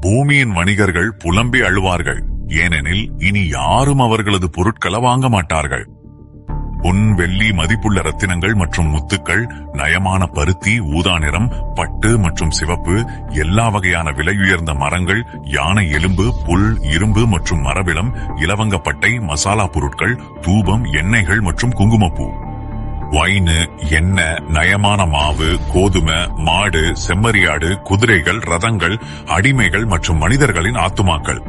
பூமியின் வணிகர்கள் புலம்பி அழுவார்கள் ஏனெனில் இனி யாரும் அவர்களது பொருட்களை வாங்க மாட்டார்கள் பொன் வெள்ளி மதிப்புள்ள ரத்தினங்கள் மற்றும் முத்துக்கள் நயமான பருத்தி ஊதா நிறம் பட்டு மற்றும் சிவப்பு எல்லா வகையான விலையுயர்ந்த மரங்கள் யானை எலும்பு புல் இரும்பு மற்றும் மரபிளம் இலவங்கப்பட்டை மசாலா பொருட்கள் தூபம் எண்ணெய்கள் மற்றும் குங்குமப்பூ வைனு எண்ணெய் நயமான மாவு கோதுமை மாடு செம்மறியாடு குதிரைகள் ரதங்கள் அடிமைகள் மற்றும் மனிதர்களின் ஆத்துமாக்கள்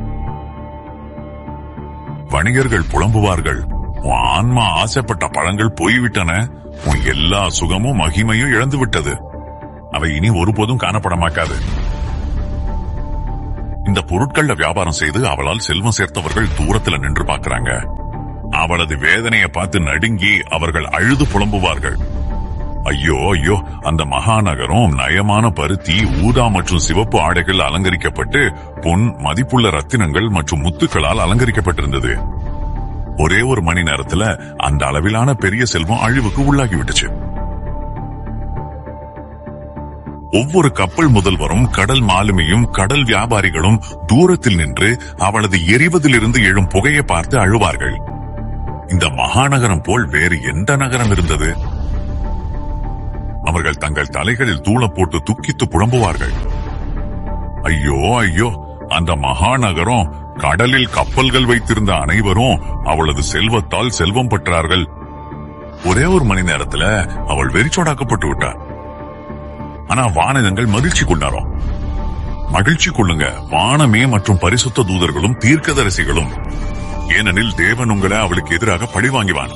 வணிகர்கள் புலம்புவார்கள் உன் ஆன்மா ஆசைப்பட்ட பழங்கள் போய்விட்டன உன் எல்லா சுகமும் மகிமையும் இழந்து விட்டது அவை இனி ஒருபோதும் காணப்பட மாட்டாது இந்த பொருட்கள்ல வியாபாரம் செய்து அவளால் செல்வம் சேர்த்தவர்கள் தூரத்துல நின்று பார்க்கறாங்க அவளது வேதனையை பார்த்து நடுங்கி அவர்கள் அழுது புலம்புவார்கள் ஐயோ ஐயோ அந்த மகாநகரம் நயமான பருத்தி ஊதா மற்றும் சிவப்பு ஆடைகள் அலங்கரிக்கப்பட்டு பொன் மதிப்புள்ள ரத்தினங்கள் மற்றும் முத்துக்களால் அலங்கரிக்கப்பட்டிருந்தது ஒரே ஒரு மணி நேரத்துல அந்த அளவிலான பெரிய செல்வம் அழிவுக்கு உள்ளாகி விட்டுச்சு ஒவ்வொரு கப்பல் முதல்வரும் கடல் மாலுமியும் கடல் வியாபாரிகளும் தூரத்தில் நின்று அவளது எரிவதிலிருந்து எழும் புகையை பார்த்து அழுவார்கள் இந்த மகாநகரம் போல் வேறு எந்த நகரம் இருந்தது அவர்கள் தங்கள் தலைகளில் தூள போட்டு துக்கித்து புலம்புவார்கள் ஐயோ ஐயோ அந்த மகாநகரம் கடலில் கப்பல்கள் வைத்திருந்த அனைவரும் அவளது செல்வத்தால் செல்வம் பெற்றார்கள் ஒரே ஒரு மணி நேரத்துல அவள் வெறிச்சோடாக்கப்பட்டு விட்டார் ஆனா வானகங்கள் மகிழ்ச்சி கொண்டாரோம் மகிழ்ச்சி கொள்ளுங்க வானமே மற்றும் பரிசுத்த தூதர்களும் தீர்க்கதரிசிகளும் ஏனெனில் தேவன் உங்களை அவளுக்கு எதிராக பழிவாங்கிவான்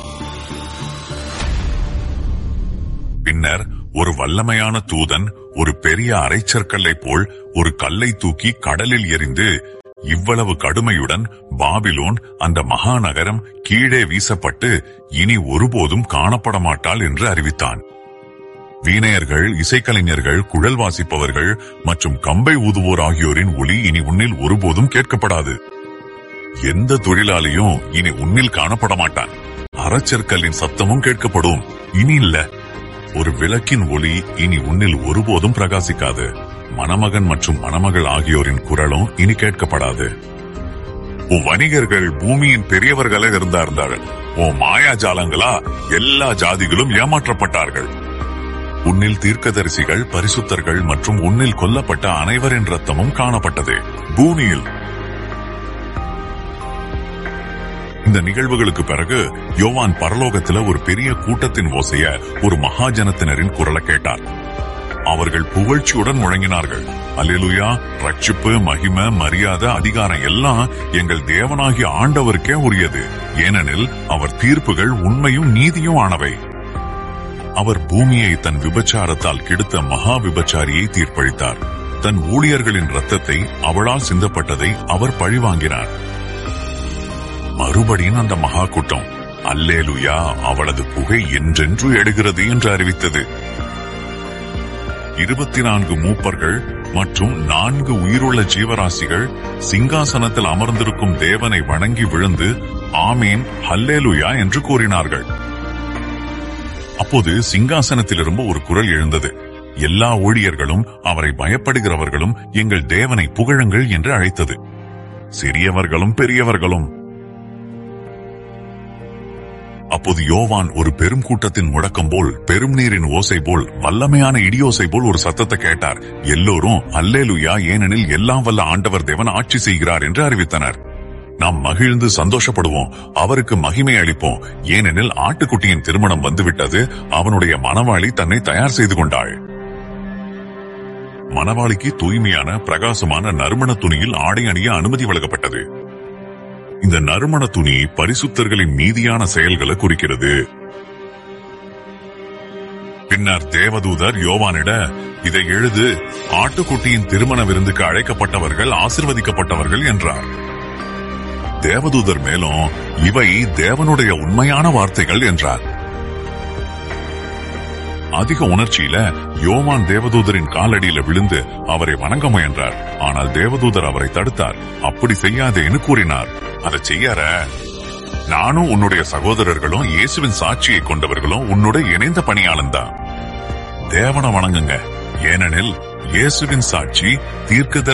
பின்னர் ஒரு வல்லமையான தூதன் ஒரு பெரிய அரைச்சற்கல்லை போல் ஒரு கல்லை தூக்கி கடலில் எறிந்து இவ்வளவு கடுமையுடன் பாபிலோன் அந்த மகாநகரம் கீழே வீசப்பட்டு இனி ஒருபோதும் காணப்பட மாட்டாள் என்று அறிவித்தான் வீணையர்கள் இசைக்கலைஞர்கள் குழல் வாசிப்பவர்கள் மற்றும் கம்பை ஊதுவோர் ஆகியோரின் ஒலி இனி உன்னில் ஒருபோதும் கேட்கப்படாது எந்த தொழிலாளியும் இனி உன்னில் காணப்பட மாட்டான் அறச்சற்கல்லின் சத்தமும் கேட்கப்படும் இனி இல்ல ஒரு விளக்கின் ஒளி இனி உன்னில் ஒருபோதும் பிரகாசிக்காது மணமகன் மற்றும் மணமகள் ஆகியோரின் குரலும் இனி கேட்கப்படாது உன் வணிகர்கள் பூமியின் பெரியவர்களே இருந்தார்கள் உன் மாயாஜாலங்களா எல்லா ஜாதிகளும் ஏமாற்றப்பட்டார்கள் உன்னில் தீர்க்கதரிசிகள் பரிசுத்தர்கள் மற்றும் உன்னில் கொல்லப்பட்ட அனைவரின் ரத்தமும் காணப்பட்டது பூமியில் இந்த நிகழ்வுகளுக்கு பிறகு யோவான் பரலோகத்துல ஒரு பெரிய கூட்டத்தின் ஓசைய ஒரு மகாஜனத்தினரின் குரலை கேட்டார் அவர்கள் புகழ்ச்சியுடன் முழங்கினார்கள் அல்லேலூயா ரட்சிப்பு மகிமை மரியாதை அதிகாரம் எல்லாம் எங்கள் தேவனாகிய ஆண்டவருக்கே உரியது ஏனெனில் அவர் தீர்ப்புகள் உண்மையும் நீதியும் ஆனவை அவர் பூமியை தன் விபச்சாரத்தால் கெடுத்த மகா விபச்சாரியை தீர்ப்பளித்தார் தன் ஊழியர்களின் ரத்தத்தை அவளால் சிந்தப்பட்டதை அவர் பழிவாங்கினார் மறுபடியும் அந்த மகா கூட்டம் அல்லேலுயா அவளது புகை என்றென்று எடுகிறது என்று அறிவித்தது இருபத்தி நான்கு மூப்பர்கள் மற்றும் நான்கு உயிருள்ள ஜீவராசிகள் சிங்காசனத்தில் அமர்ந்திருக்கும் தேவனை வணங்கி விழுந்து ஆமீன் ஹல்லேலுயா என்று கூறினார்கள் அப்போது சிங்காசனத்திலிருந்து ஒரு குரல் எழுந்தது எல்லா ஊழியர்களும் அவரை பயப்படுகிறவர்களும் எங்கள் தேவனை புகழுங்கள் என்று அழைத்தது சிறியவர்களும் பெரியவர்களும் அப்போது யோவான் ஒரு பெரும் கூட்டத்தின் முழக்கம் போல் பெரும் நீரின் ஓசை போல் வல்லமையான இடியோசை போல் ஒரு சத்தத்தை கேட்டார் எல்லோரும் அல்லேலுயா ஏனெனில் எல்லாம் வல்ல ஆண்டவர் தேவன் ஆட்சி செய்கிறார் என்று அறிவித்தனர் நாம் மகிழ்ந்து சந்தோஷப்படுவோம் அவருக்கு மகிமை அளிப்போம் ஏனெனில் ஆட்டுக்குட்டியின் திருமணம் வந்துவிட்டது அவனுடைய மணவாளி தன்னை தயார் செய்து கொண்டாள் மணவாளிக்கு தூய்மையான பிரகாசமான நறுமண துணியில் ஆடை அணிய அனுமதி வழங்கப்பட்டது இந்த நறுமண துணி பரிசுத்தர்களின் மீதியான செயல்களை குறிக்கிறது பின்னர் தேவதூதர் யோவானிட இதை எழுது ஆட்டுக்குட்டியின் திருமண விருந்துக்கு அழைக்கப்பட்டவர்கள் ஆசிர்வதிக்கப்பட்டவர்கள் என்றார் தேவதூதர் மேலும் இவை தேவனுடைய உண்மையான வார்த்தைகள் என்றார் அதிக உணர்ச்சியில யோவான் தேவதூதரின் காலடியில விழுந்து அவரை வணங்க முயன்றார் ஆனால் தேவதூதர் அவரை தடுத்தார் அப்படி செய்யாதேன்னு கூறினார் அதை செய்யார நானும் உன்னுடைய சகோதரர்களும் இயேசுவின் சாட்சியை கொண்டவர்களும் உன்னோட இணைந்த பணியாளன் தான் தேவனை வணங்குங்க ஏனெனில் இயேசுவின் சாட்சி தீர்க்க